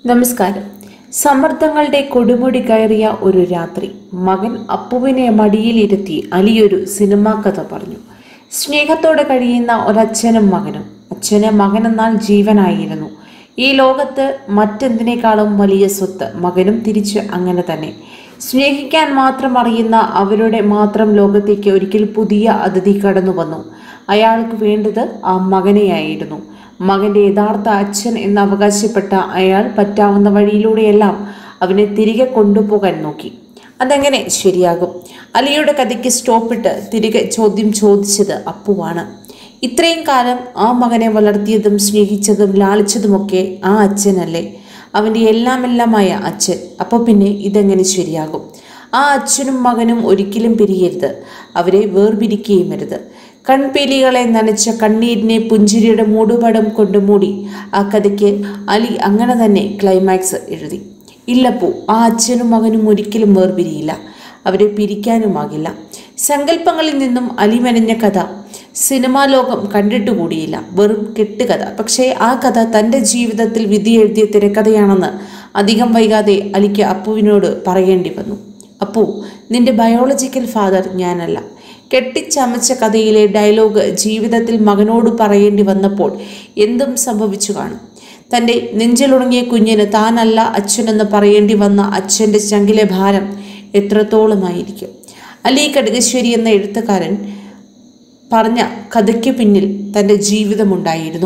നമസ്കാരം സമ്മർദ്ദങ്ങളുടെ കൊടുമുടി കയറിയ ഒരു രാത്രി മകൻ അപ്പുവിനെ മടിയിലിരുത്തി അലിയൊരു സിനിമാ കഥ പറഞ്ഞു സ്നേഹത്തോടെ കഴിയുന്ന ഒരച്ഛനും മകനും അച്ഛന് മകനെന്നാൽ ജീവനായിരുന്നു ഈ ലോകത്ത് മറ്റെന്തിനേക്കാളും വലിയ സ്വത്ത് മകനും തിരിച്ച് അങ്ങനെ തന്നെ സ്നേഹിക്കാൻ മാത്രം അറിയുന്ന അവരുടെ മാത്രം ലോകത്തേക്ക് ഒരിക്കൽ പുതിയ അതിഥി കടന്നു വന്നു അയാൾക്ക് വേണ്ടത് ആ മകനെയായിരുന്നു മകന്റെ യഥാർത്ഥ അച്ഛൻ എന്ന് അവകാശപ്പെട്ട അയാൾ പറ്റാവുന്ന വഴിയിലൂടെയെല്ലാം അവനെ തിരികെ കൊണ്ടുപോകാൻ നോക്കി അതെങ്ങനെ ശരിയാകും അലിയുടെ കഥയ്ക്ക് സ്റ്റോപ്പിട്ട് തിരികെ ചോദ്യം ചോദിച്ചത് അപ്പുവാണ് ഇത്രയും കാലം ആ മകനെ വളർത്തിയതും സ്നേഹിച്ചതും ലാളിച്ചതുമൊക്കെ ആ അച്ഛനല്ലേ അവൻ്റെ എല്ലാമെല്ലാമായ അച്ഛൻ അപ്പോൾ പിന്നെ ഇതെങ്ങനെ ശരിയാകും ആ അച്ഛനും മകനും ഒരിക്കലും പിരിയരുത് അവരെ വേർപിരിക്കുകയും അരുത് കൺപീലികളെ നനച്ച കണ്ണീരിനെ പുഞ്ചിരിയുടെ മൂടുപടം കൊണ്ട് മൂടി ആ കഥയ്ക്ക് അലി അങ്ങനെ തന്നെ ക്ലൈമാക്സ് എഴുതി ഇല്ലപ്പോ ആ അച്ഛനും മകനും ഒരിക്കലും വേർപിരിയില്ല അവരെ പിരിക്കാനുമാകില്ല സങ്കല്പങ്ങളിൽ നിന്നും അലി മെനഞ്ഞ കഥ സിനിമാ ലോകം കണ്ടിട്ടുകൂടിയില്ല വെറും കെട്ടുകഥ പക്ഷേ ആ കഥ തൻ്റെ ജീവിതത്തിൽ വിധി എഴുതിയ തിരക്കഥയാണെന്ന് അധികം വൈകാതെ അലിക്ക് അപ്പുവിനോട് പറയേണ്ടി വന്നു അപ്പു നിന്റെ ബയോളജിക്കൽ ഫാദർ ഞാനല്ല കെട്ടിച്ചമച്ച കഥയിലെ ഡയലോഗ് ജീവിതത്തിൽ മകനോട് പറയേണ്ടി വന്നപ്പോൾ എന്തും സംഭവിച്ചു കാണും തൻ്റെ നെഞ്ചിലുണങ്ങിയ കുഞ്ഞിന് താനല്ല അച്ഛനെന്ന് പറയേണ്ടി വന്ന അച്ഛൻ്റെ ചങ്കിലെ ഭാരം എത്രത്തോളമായിരിക്കും അലി കടുകശ്ശേരി എന്ന എഴുത്തുകാരൻ പറഞ്ഞ കഥയ്ക്ക് പിന്നിൽ തൻ്റെ ജീവിതമുണ്ടായിരുന്നു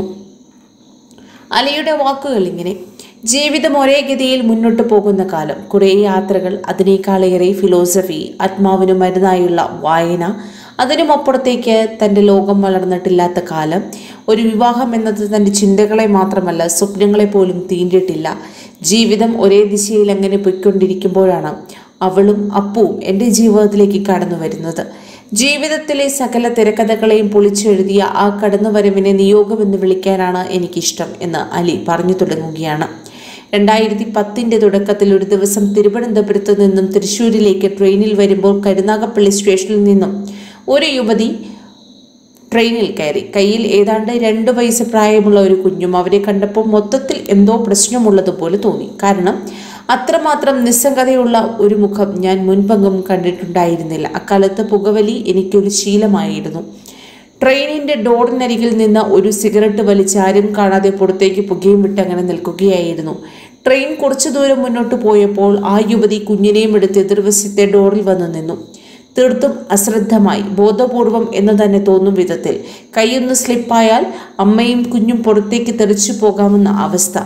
അലിയുടെ വാക്കുകൾ ഇങ്ങനെ ജീവിതം ഒരേ ഗതിയിൽ മുന്നോട്ട് പോകുന്ന കാലം കുറേ യാത്രകൾ അതിനേക്കാളേറെ ഫിലോസഫി ആത്മാവിന് മരുന്നായുള്ള വായന അതിനുമപ്പുറത്തേക്ക് തൻ്റെ ലോകം വളർന്നിട്ടില്ലാത്ത കാലം ഒരു വിവാഹം എന്നത് തൻ്റെ ചിന്തകളെ മാത്രമല്ല സ്വപ്നങ്ങളെ പോലും തീണ്ടിട്ടില്ല ജീവിതം ഒരേ ദിശയിൽ അങ്ങനെ പൊയ്ക്കൊണ്ടിരിക്കുമ്പോഴാണ് അവളും അപ്പുവും എൻ്റെ ജീവിതത്തിലേക്ക് കടന്നു വരുന്നത് ജീവിതത്തിലെ സകല തിരക്കഥകളെയും പൊളിച്ചെഴുതിയ ആ കടന്നുവരവിനെ നിയോഗമെന്ന് വിളിക്കാനാണ് എനിക്കിഷ്ടം എന്ന് അലി പറഞ്ഞു തുടങ്ങുകയാണ് രണ്ടായിരത്തി പത്തിൻ്റെ തുടക്കത്തിൽ ഒരു ദിവസം തിരുവനന്തപുരത്ത് നിന്നും തൃശ്ശൂരിലേക്ക് ട്രെയിനിൽ വരുമ്പോൾ കരുനാഗപ്പള്ളി സ്റ്റേഷനിൽ നിന്നും ഒരു യുവതി ട്രെയിനിൽ കയറി കയ്യിൽ ഏതാണ്ട് രണ്ട് വയസ്സ് പ്രായമുള്ള ഒരു കുഞ്ഞും അവരെ കണ്ടപ്പോൾ മൊത്തത്തിൽ എന്തോ പ്രശ്നമുള്ളതുപോലെ തോന്നി കാരണം അത്രമാത്രം നിസ്സംഗതയുള്ള ഒരു മുഖം ഞാൻ മുൻപെങ്ങും കണ്ടിട്ടുണ്ടായിരുന്നില്ല അക്കാലത്ത് പുകവലി എനിക്കൊരു ശീലമായിരുന്നു ട്രെയിനിന്റെ ഡോറിനരികിൽ നിന്ന് ഒരു സിഗരറ്റ് വലിച്ച് ആരും കാണാതെ പുറത്തേക്ക് പുകയും വിട്ട് അങ്ങനെ നിൽക്കുകയായിരുന്നു ട്രെയിൻ കുറച്ചു ദൂരം മുന്നോട്ട് പോയപ്പോൾ ആ യുവതി കുഞ്ഞിനെയും എടുത്ത് എതിർവശത്തെ ഡോറിൽ വന്നു നിന്നു തീർത്തും അശ്രദ്ധമായി ബോധപൂർവം എന്ന് തന്നെ തോന്നും വിധത്തിൽ കൈയൊന്ന് സ്ലിപ്പായാൽ അമ്മയും കുഞ്ഞും പുറത്തേക്ക് തെറിച്ചു പോകാമെന്ന അവസ്ഥ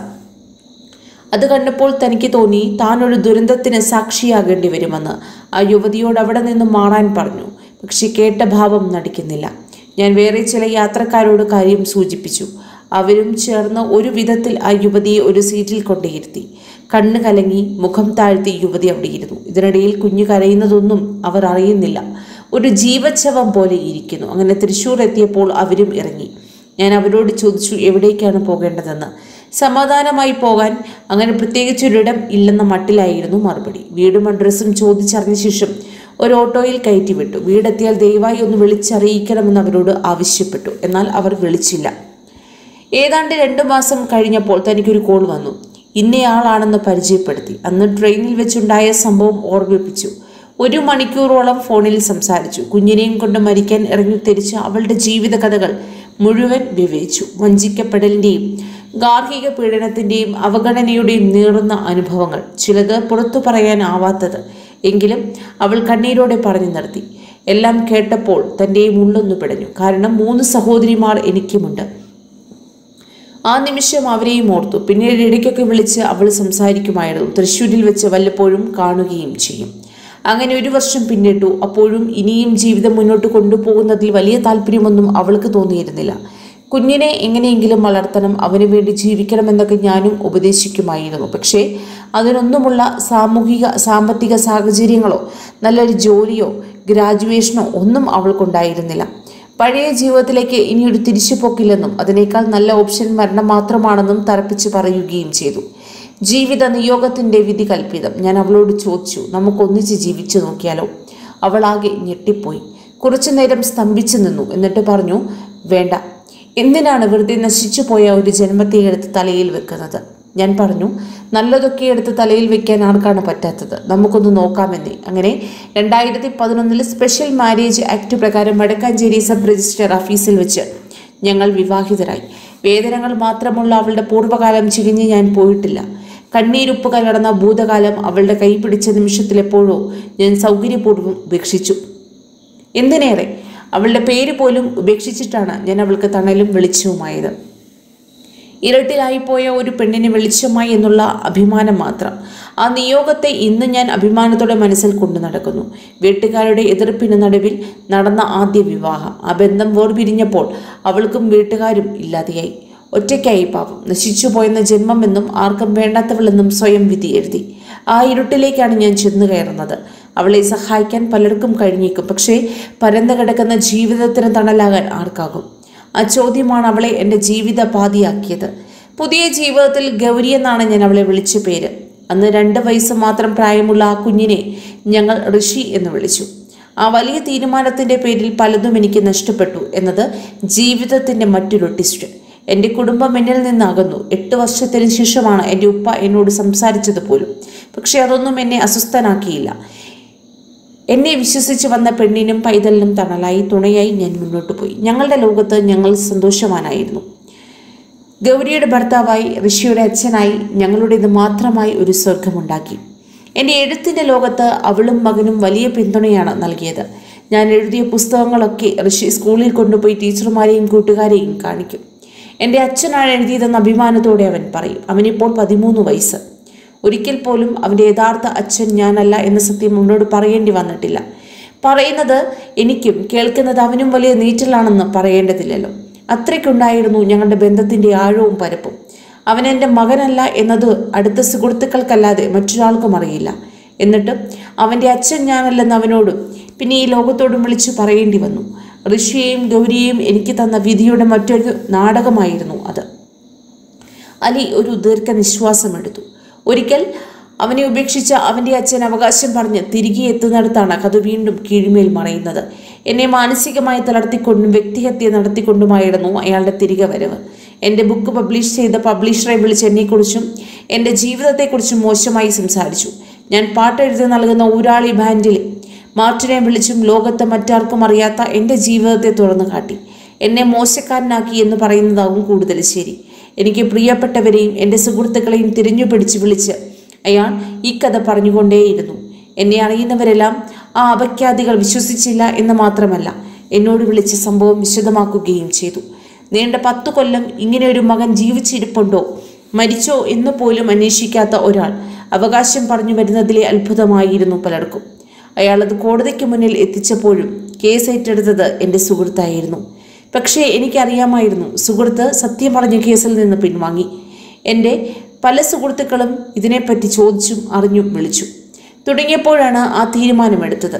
അത് കണ്ടപ്പോൾ തനിക്ക് തോന്നി താൻ ഒരു ദുരന്തത്തിന് സാക്ഷിയാകേണ്ടി വരുമെന്ന് ആ യുവതിയോട് അവിടെ നിന്ന് മാറാൻ പറഞ്ഞു പക്ഷെ കേട്ട ഭാവം നടിക്കുന്നില്ല ഞാൻ വേറെ ചില യാത്രക്കാരോട് കാര്യം സൂചിപ്പിച്ചു അവരും ചേർന്ന് ഒരു വിധത്തിൽ ആ യുവതിയെ ഒരു സീറ്റിൽ കൊണ്ടിരുത്തി കണ്ണ് കലങ്ങി മുഖം താഴ്ത്തി യുവതി അവിടെ ഇരുന്നു ഇതിനിടയിൽ കുഞ്ഞു കരയുന്നതൊന്നും അവർ അറിയുന്നില്ല ഒരു ജീവച്ഛവം പോലെ ഇരിക്കുന്നു അങ്ങനെ തൃശ്ശൂർ എത്തിയപ്പോൾ അവരും ഇറങ്ങി ഞാൻ അവരോട് ചോദിച്ചു എവിടേക്കാണ് പോകേണ്ടതെന്ന് സമാധാനമായി പോകാൻ അങ്ങനെ പ്രത്യേകിച്ചൊരിടം ഇല്ലെന്ന മട്ടിലായിരുന്നു മറുപടി വീടും അഡ്രസ്സും ചോദിച്ചറിഞ്ഞ ശേഷം ഒരു ഓട്ടോയിൽ കയറ്റി വിട്ടു വീടെത്തിയാൽ ദയവായി ഒന്ന് വിളിച്ചറിയിക്കണമെന്ന് അവരോട് ആവശ്യപ്പെട്ടു എന്നാൽ അവർ വിളിച്ചില്ല ഏതാണ്ട് രണ്ടു മാസം കഴിഞ്ഞപ്പോൾ തനിക്കൊരു കോൾ വന്നു ഇന്നയാളാണെന്ന് പരിചയപ്പെടുത്തി അന്ന് ട്രെയിനിൽ വെച്ചുണ്ടായ സംഭവം ഓർമ്മിപ്പിച്ചു ഒരു മണിക്കൂറോളം ഫോണിൽ സംസാരിച്ചു കുഞ്ഞിനെയും കൊണ്ട് മരിക്കാൻ ഇറങ്ങി തിരിച്ച് അവളുടെ ജീവിത കഥകൾ മുഴുവൻ വിവരിച്ചു വഞ്ചിക്കപ്പെടലിൻ്റെയും ഗാർഹിക പീഡനത്തിൻ്റെയും അവഗണനയുടെയും നീറുന്ന അനുഭവങ്ങൾ ചിലത് പുറത്തു പറയാനാവാത്തത് എങ്കിലും അവൾ കണ്ണീരോടെ പറഞ്ഞു നിർത്തി എല്ലാം കേട്ടപ്പോൾ തൻ്റെയും ഉള്ളൊന്നു പിടഞ്ഞു കാരണം മൂന്ന് സഹോദരിമാർ എനിക്കുമുണ്ട് ആ നിമിഷം അവരെയും ഓർത്തു പിന്നീട് ഇടയ്ക്കൊക്കെ വിളിച്ച് അവൾ സംസാരിക്കുമായിരുന്നു തൃശ്ശൂരിൽ വെച്ച് വല്ലപ്പോഴും കാണുകയും ചെയ്യും അങ്ങനെ ഒരു വർഷം പിന്നിട്ടു അപ്പോഴും ഇനിയും ജീവിതം മുന്നോട്ട് കൊണ്ടുപോകുന്നതിൽ വലിയ താല്പര്യമൊന്നും അവൾക്ക് തോന്നിയിരുന്നില്ല കുഞ്ഞിനെ എങ്ങനെയെങ്കിലും വളർത്തണം അവന് വേണ്ടി ജീവിക്കണമെന്നൊക്കെ ഞാനും ഉപദേശിക്കുമായിരുന്നു പക്ഷേ അതിനൊന്നുമുള്ള സാമൂഹിക സാമ്പത്തിക സാഹചര്യങ്ങളോ നല്ലൊരു ജോലിയോ ഗ്രാജുവേഷനോ ഒന്നും അവൾക്കുണ്ടായിരുന്നില്ല പഴയ ജീവിതത്തിലേക്ക് ഇനി ഒരു തിരിച്ചുപോക്കില്ലെന്നും അതിനേക്കാൾ നല്ല ഓപ്ഷൻ മരണം മാത്രമാണെന്നും തറപ്പിച്ച് പറയുകയും ചെയ്തു ജീവിത നിയോഗത്തിന്റെ വിധി കൽപ്പിതം ഞാൻ അവളോട് ചോദിച്ചു നമുക്കൊന്നിച്ച് ജീവിച്ചു നോക്കിയാലോ അവളാകെ ഞെട്ടിപ്പോയി കുറച്ചു നേരം സ്തംഭിച്ചു നിന്നു എന്നിട്ട് പറഞ്ഞു വേണ്ട എന്തിനാണ് വെറുതെ നശിച്ചു പോയ ഒരു ജന്മത്തെ എടുത്ത് തലയിൽ വെക്കുന്നത് ഞാൻ പറഞ്ഞു നല്ലതൊക്കെ എടുത്ത് തലയിൽ വെക്കാൻ ആർക്കാണ് പറ്റാത്തത് നമുക്കൊന്ന് നോക്കാമെന്നേ അങ്ങനെ രണ്ടായിരത്തി പതിനൊന്നിൽ സ്പെഷ്യൽ മാരേജ് ആക്ട് പ്രകാരം വടക്കാഞ്ചേരി സബ് രജിസ്ട്രാർ ഓഫീസിൽ വെച്ച് ഞങ്ങൾ വിവാഹിതരായി വേദനകൾ മാത്രമുള്ള അവളുടെ പൂർവ്വകാലം ചിരിഞ്ഞ് ഞാൻ പോയിട്ടില്ല കണ്ണീരുപ്പ് കലർന്ന ഭൂതകാലം അവളുടെ കൈ പിടിച്ച നിമിഷത്തിലെപ്പോഴോ ഞാൻ സൗകര്യപൂർവ്വം ഉപേക്ഷിച്ചു എന്തിനേറെ അവളുടെ പേര് പോലും ഉപേക്ഷിച്ചിട്ടാണ് ഞാൻ അവൾക്ക് തണലും വെളിച്ചവുമായത് ഇരട്ടിലായിപ്പോയ ഒരു പെണ്ണിന് വെളിച്ചമായി എന്നുള്ള അഭിമാനം മാത്രം ആ നിയോഗത്തെ ഇന്ന് ഞാൻ അഭിമാനത്തോടെ മനസ്സിൽ കൊണ്ടു നടക്കുന്നു വീട്ടുകാരുടെ എതിർപ്പിന് നടുവിൽ നടന്ന ആദ്യ വിവാഹം ആ ബന്ധം വേർപിരിഞ്ഞപ്പോൾ അവൾക്കും വീട്ടുകാരും ഇല്ലാതെയായി ഒറ്റയ്ക്കായി പാപം നശിച്ചുപോയെന്ന ജന്മമെന്നും ആർക്കും വേണ്ടാത്തവളെന്നും സ്വയം വിധി എഴുതി ആ ഇരുട്ടിലേക്കാണ് ഞാൻ ചെന്നു കയറുന്നത് അവളെ സഹായിക്കാൻ പലർക്കും കഴിഞ്ഞേക്കും പക്ഷേ പരന്നു കിടക്കുന്ന ജീവിതത്തിന് തണലാകാൻ ആർക്കാകും ആ ചോദ്യമാണ് അവളെ എൻ്റെ ജീവിത പാതിയാക്കിയത് പുതിയ ജീവിതത്തിൽ ഗൗരി എന്നാണ് ഞാൻ അവളെ വിളിച്ച പേര് അന്ന് രണ്ട് വയസ്സ് മാത്രം പ്രായമുള്ള ആ കുഞ്ഞിനെ ഞങ്ങൾ ഋഷി എന്ന് വിളിച്ചു ആ വലിയ തീരുമാനത്തിൻ്റെ പേരിൽ പലതും എനിക്ക് നഷ്ടപ്പെട്ടു എന്നത് ജീവിതത്തിൻ്റെ മറ്റൊരു ടിസ്റ്റ് എൻ്റെ കുടുംബം എന്നിൽ നിന്നകന്നു എട്ട് വർഷത്തിന് ശേഷമാണ് എൻ്റെ ഉപ്പ എന്നോട് സംസാരിച്ചത് പോലും പക്ഷേ അതൊന്നും എന്നെ അസ്വസ്ഥനാക്കിയില്ല എന്നെ വിശ്വസിച്ച് വന്ന പെണ്ണിനും പൈതലിനും തണലായി തുണയായി ഞാൻ മുന്നോട്ട് പോയി ഞങ്ങളുടെ ലോകത്ത് ഞങ്ങൾ സന്തോഷവാനായിരുന്നു ഗൗരിയുടെ ഭർത്താവായി ഋഷിയുടെ അച്ഛനായി ഞങ്ങളുടേത് മാത്രമായി ഒരു സ്വർഗമുണ്ടാക്കി എൻ്റെ എഴുത്തിൻ്റെ ലോകത്ത് അവളും മകനും വലിയ പിന്തുണയാണ് നൽകിയത് ഞാൻ എഴുതിയ പുസ്തകങ്ങളൊക്കെ ഋഷി സ്കൂളിൽ കൊണ്ടുപോയി ടീച്ചർമാരെയും കൂട്ടുകാരെയും കാണിക്കും എൻ്റെ അച്ഛനാണ് എഴുതിയതെന്ന് അഭിമാനത്തോടെ അവൻ പറയും അവനിപ്പോൾ പതിമൂന്ന് വയസ്സ് ഒരിക്കൽ പോലും അവൻ്റെ യഥാർത്ഥ അച്ഛൻ ഞാനല്ല എന്ന സത്യം അവനോട് പറയേണ്ടി വന്നിട്ടില്ല പറയുന്നത് എനിക്കും കേൾക്കുന്നത് അവനും വലിയ നീറ്റലാണെന്ന് പറയേണ്ടതില്ലല്ലോ അത്രയ്ക്കുണ്ടായിരുന്നു ഞങ്ങളുടെ ബന്ധത്തിൻ്റെ ആഴവും പരപ്പും അവൻ എൻ്റെ മകനല്ല എന്നത് അടുത്ത സുഹൃത്തുക്കൾക്കല്ലാതെ മറ്റൊരാൾക്കും അറിയില്ല എന്നിട്ടും അവൻ്റെ അച്ഛൻ ഞാനല്ലെന്ന് അവനോടും പിന്നെ ഈ ലോകത്തോടും വിളിച്ചു പറയേണ്ടി വന്നു ഋഷിയെയും ഗൗരിയെയും എനിക്ക് തന്ന വിധിയുടെ മറ്റൊരു നാടകമായിരുന്നു അത് അലി ഒരു ദീർഘനിശ്വാസമെടുത്തു ഒരിക്കൽ അവനെ ഉപേക്ഷിച്ച അവൻ്റെ അച്ഛൻ അവകാശം പറഞ്ഞ് തിരികെ എത്തുന്നിടത്താണ് കഥ വീണ്ടും കീഴ്മേൽ മറയുന്നത് എന്നെ മാനസികമായി തളർത്തിക്കൊണ്ടും വ്യക്തിഹത്യ നടത്തിക്കൊണ്ടുമായിരുന്നു അയാളുടെ തിരികെ വരവ് എൻ്റെ ബുക്ക് പബ്ലിഷ് ചെയ്ത പബ്ലിഷറെ വിളിച്ച് എന്നെക്കുറിച്ചും എൻ്റെ ജീവിതത്തെക്കുറിച്ചും മോശമായി സംസാരിച്ചു ഞാൻ പാട്ടെഴുതി നൽകുന്ന ഊരാളി ബാൻഡിൽ മാർട്ടിനെ വിളിച്ചും ലോകത്ത് മറ്റാർക്കും അറിയാത്ത എൻ്റെ ജീവിതത്തെ തുറന്നു കാട്ടി എന്നെ മോശക്കാരനാക്കി എന്ന് പറയുന്നതാവും കൂടുതൽ ശരി എനിക്ക് പ്രിയപ്പെട്ടവരെയും എൻ്റെ സുഹൃത്തുക്കളെയും തിരിഞ്ഞു പിടിച്ച് വിളിച്ച് അയാൾ ഈ കഥ പറഞ്ഞുകൊണ്ടേയിരുന്നു എന്നെ അറിയുന്നവരെല്ലാം ആ അപഖ്യാതികൾ വിശ്വസിച്ചില്ല എന്ന് മാത്രമല്ല എന്നോട് വിളിച്ച് സംഭവം വിശദമാക്കുകയും ചെയ്തു നീണ്ട പത്തു കൊല്ലം ഇങ്ങനെ ഒരു മകൻ ജീവിച്ചിരിപ്പുണ്ടോ മരിച്ചോ എന്ന് പോലും അന്വേഷിക്കാത്ത ഒരാൾ അവകാശം പറഞ്ഞു വരുന്നതിലെ അത്ഭുതമായിരുന്നു പലർക്കും അയാൾ അത് കോടതിക്ക് മുന്നിൽ എത്തിച്ചപ്പോഴും കേസ് ഏറ്റെടുത്തത് എൻ്റെ സുഹൃത്തായിരുന്നു പക്ഷേ എനിക്കറിയാമായിരുന്നു സുഹൃത്ത് സത്യം പറഞ്ഞ കേസിൽ നിന്ന് പിൻവാങ്ങി എൻ്റെ പല സുഹൃത്തുക്കളും ഇതിനെപ്പറ്റി ചോദിച്ചും അറിഞ്ഞും വിളിച്ചു തുടങ്ങിയപ്പോഴാണ് ആ തീരുമാനമെടുത്തത്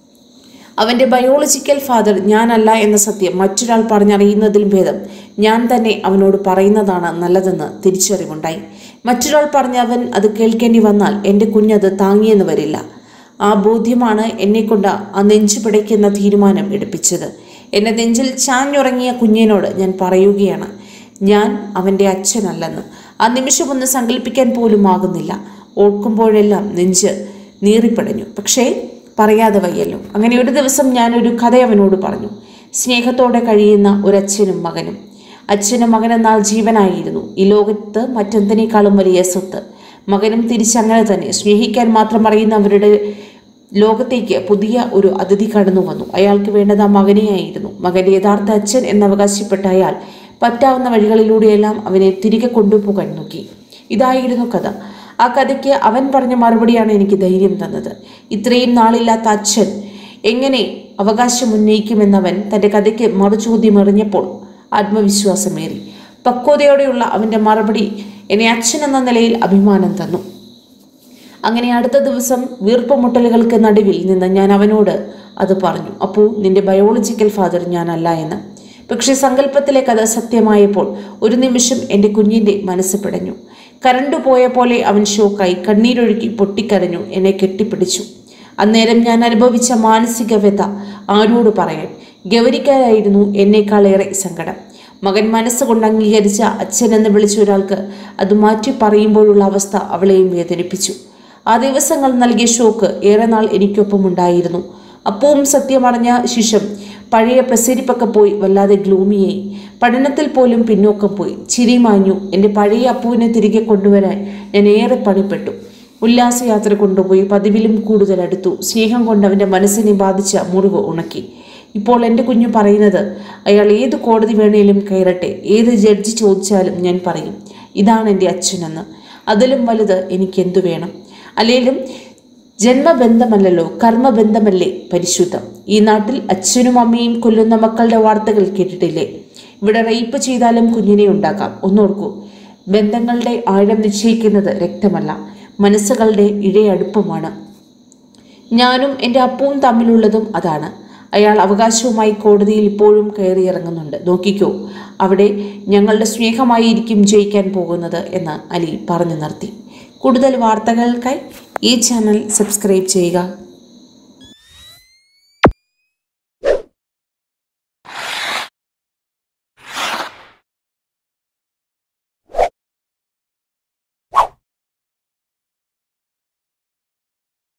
അവൻ്റെ ബയോളജിക്കൽ ഫാദർ ഞാനല്ല എന്ന സത്യം മറ്റൊരാൾ പറഞ്ഞറിയുന്നതിലും ഭേദം ഞാൻ തന്നെ അവനോട് പറയുന്നതാണ് നല്ലതെന്ന് തിരിച്ചറിവുണ്ടായി മറ്റൊരാൾ പറഞ്ഞ് അവൻ അത് കേൾക്കേണ്ടി വന്നാൽ എൻ്റെ കുഞ്ഞത് താങ്ങിയെന്ന് വരില്ല ആ ബോധ്യമാണ് എന്നെക്കൊണ്ട് ആ നെഞ്ചു പിടയ്ക്കുന്ന തീരുമാനം എടുപ്പിച്ചത് എൻ്റെ നെഞ്ചിൽ ചാഞ്ഞുറങ്ങിയ കുഞ്ഞിനോട് ഞാൻ പറയുകയാണ് ഞാൻ അവൻ്റെ അച്ഛനല്ലെന്ന് ആ നിമിഷം ഒന്ന് സങ്കല്പിക്കാൻ പോലും ആകുന്നില്ല ഓർക്കുമ്പോഴെല്ലാം നെഞ്ച് നീറിപ്പടഞ്ഞു പക്ഷേ പറയാതെ വയ്യല്ലോ അങ്ങനെ ഒരു ദിവസം ഞാനൊരു കഥ അവനോട് പറഞ്ഞു സ്നേഹത്തോടെ കഴിയുന്ന ഒരച്ഛനും മകനും അച്ഛനും മകനെന്നാൽ ജീവനായിരുന്നു ഈ ലോകത്ത് മറ്റെന്തിനേക്കാളും വലിയ സ്വത്ത് മകനും തിരിച്ചങ്ങനെ തന്നെ സ്നേഹിക്കാൻ മാത്രം അറിയുന്നവരുടെ ലോകത്തേക്ക് പുതിയ ഒരു അതിഥി കടന്നു വന്നു അയാൾക്ക് വേണ്ടത് ആ മകനെയായിരുന്നു മകന്റെ യഥാർത്ഥ അച്ഛൻ എന്നവകാശപ്പെട്ട അയാൾ പറ്റാവുന്ന വഴികളിലൂടെയെല്ലാം അവനെ തിരികെ കൊണ്ടുപോകാൻ നോക്കി ഇതായിരുന്നു കഥ ആ കഥയ്ക്ക് അവൻ പറഞ്ഞ മറുപടിയാണ് എനിക്ക് ധൈര്യം തന്നത് ഇത്രയും നാളില്ലാത്ത അച്ഛൻ എങ്ങനെ അവകാശം ഉന്നയിക്കുമെന്നവൻ തൻ്റെ കഥയ്ക്ക് മറുചോദ്യം എറിഞ്ഞപ്പോൾ ആത്മവിശ്വാസമേറി പക്വതയോടെയുള്ള അവൻ്റെ മറുപടി എന്നെ അച്ഛൻ എന്ന നിലയിൽ അഭിമാനം തന്നു അങ്ങനെ അടുത്ത ദിവസം വീർപ്പുമുട്ടലുകൾക്ക് നടുവിൽ നിന്ന് ഞാൻ അവനോട് അത് പറഞ്ഞു അപ്പോൾ നിന്റെ ബയോളജിക്കൽ ഫാദർ ഞാനല്ല എന്ന് പക്ഷെ സങ്കല്പത്തിലെ കഥ സത്യമായപ്പോൾ ഒരു നിമിഷം എൻ്റെ കുഞ്ഞിൻ്റെ മനസ്സ് പിടഞ്ഞു കരണ്ടു പോയ പോലെ അവൻ ഷോക്കായി കണ്ണീരൊഴുക്കി പൊട്ടിക്കരഞ്ഞു എന്നെ കെട്ടിപ്പിടിച്ചു അന്നേരം ഞാൻ അനുഭവിച്ച മാനസിക വ്യത ആരോട് പറയാൻ ഗൗരിക്കാരായിരുന്നു എന്നേക്കാളേറെ സങ്കടം മകൻ മനസ്സുകൊണ്ട് അംഗീകരിച്ച അച്ഛൻ എന്ന് വിളിച്ച ഒരാൾക്ക് അത് മാറ്റി പറയുമ്പോഴുള്ള അവസ്ഥ അവളെയും വേദനിപ്പിച്ചു ആ ദിവസങ്ങൾ നൽകിയ ഷോക്ക് ഏറെ നാൾ എനിക്കൊപ്പം ഉണ്ടായിരുന്നു അപ്പവും സത്യമറിഞ്ഞ ശിശം പഴയ പ്രസരിപ്പൊക്കെ പോയി വല്ലാതെ ഗ്ലൂമിയായി പഠനത്തിൽ പോലും പിന്നോക്കം പോയി ചിരി മാഞ്ഞു എൻ്റെ പഴയ അപ്പുവിനെ തിരികെ കൊണ്ടുവരാൻ ഞാൻ ഏറെ പണിപ്പെട്ടു ഉല്ലാസയാത്ര കൊണ്ടുപോയി പതിവിലും കൂടുതൽ അടുത്തു സ്നേഹം കൊണ്ട് അവൻ്റെ മനസ്സിനെ ബാധിച്ച മുറിവ് ഉണക്കി ഇപ്പോൾ എൻ്റെ കുഞ്ഞു പറയുന്നത് അയാൾ ഏത് കോടതി വേണേലും കയറട്ടെ ഏത് ജഡ്ജി ചോദിച്ചാലും ഞാൻ പറയും ഇതാണ് എൻ്റെ അച്ഛനെന്ന് അതിലും വലുത് എനിക്കെന്തു വേണം അല്ലെങ്കിലും ജന്മബന്ധമല്ലല്ലോ കർമ്മബന്ധമല്ലേ പരിശുദ്ധം ഈ നാട്ടിൽ അച്ഛനും അമ്മയും കൊല്ലുന്ന മക്കളുടെ വാർത്തകൾ കേട്ടിട്ടില്ലേ ഇവിടെ റേപ്പ് ചെയ്താലും കുഞ്ഞിനെ ഉണ്ടാക്കാം ഒന്നോർക്കൂ ബന്ധങ്ങളുടെ ആഴം നിശ്ചയിക്കുന്നത് രക്തമല്ല മനസ്സുകളുടെ ഇഴയടുപ്പമാണ് ഞാനും എൻ്റെ അപ്പവും തമ്മിലുള്ളതും അതാണ് അയാൾ അവകാശവുമായി കോടതിയിൽ ഇപ്പോഴും കയറിയിറങ്ങുന്നുണ്ട് നോക്കിക്കോ അവിടെ ഞങ്ങളുടെ സ്നേഹമായിരിക്കും ജയിക്കാൻ പോകുന്നത് എന്ന് അലി പറഞ്ഞു നിർത്തി കൂടുതൽ വാർത്തകൾക്കായി ഈ ചാനൽ സബ്സ്ക്രൈബ് ചെയ്യുക